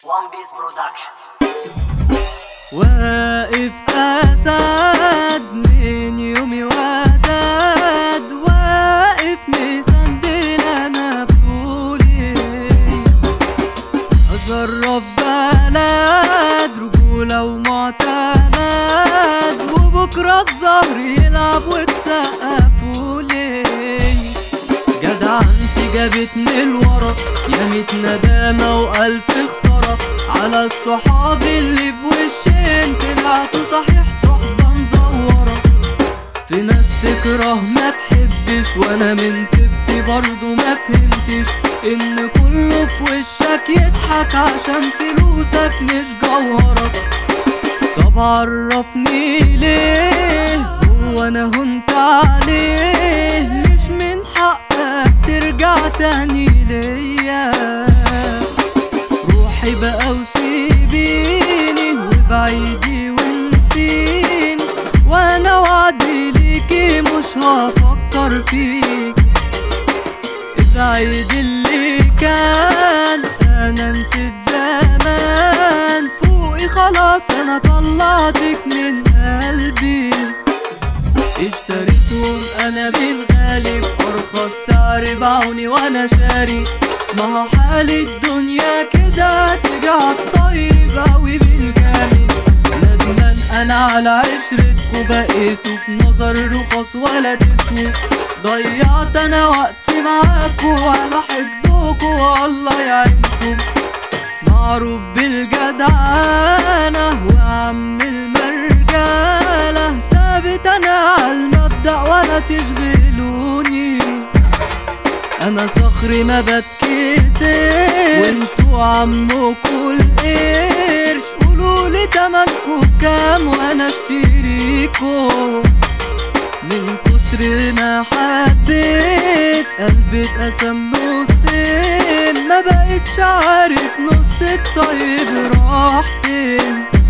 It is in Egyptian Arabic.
وان بيس برودكشن واقف أسد من يومي وداد واقف مسندل أنا بطولي أجرب بلد رجولة ومعتمد وبكرة الظهر يلعب وتسقفولي جدع انت جابتني لورا يا ميت ندامة وألف خسارة على الصحاب اللي بوشين طلعتوا صحيح صحبة مزورة في ناس تكره ما تحبش وانا من تبتي برضو ما فهمتش ان كله في وشك يضحك عشان فلوسك مش جوهرة طب عرفني ليه هو انا هنت عليه مش من حقك ترجع تاني ليا روحي بقى وسيبيني وبعيدي ونسيني وانا وعدي ليكي مش هفكر فيك العيد اللي كان انا نسيت زمان فوقي خلاص انا طلعتك من قلبي اشتريتهم انا بالغالي بارخص سعر باعوني وانا شاري ما هو حال الدنيا كده ترجع الطيب اوي بالجامد ندمان انا على عشرتكوا بقيتوا في نظر رخص ولا تسووا ضيعت انا وقتي معاكوا على حبكوا والله يعينكم معروف بالجدعنة وعم المرجالة ثابت انا على المبدأ ولا تشغلوني انا صخري ما بتكسر وانتوا عمكوا القرش قولولي تمنكوا بكام وانا اشتريكوا من كتر ما حبيت قلبي اتقسم نصين ما بقتش عارف نص الطيب راح فين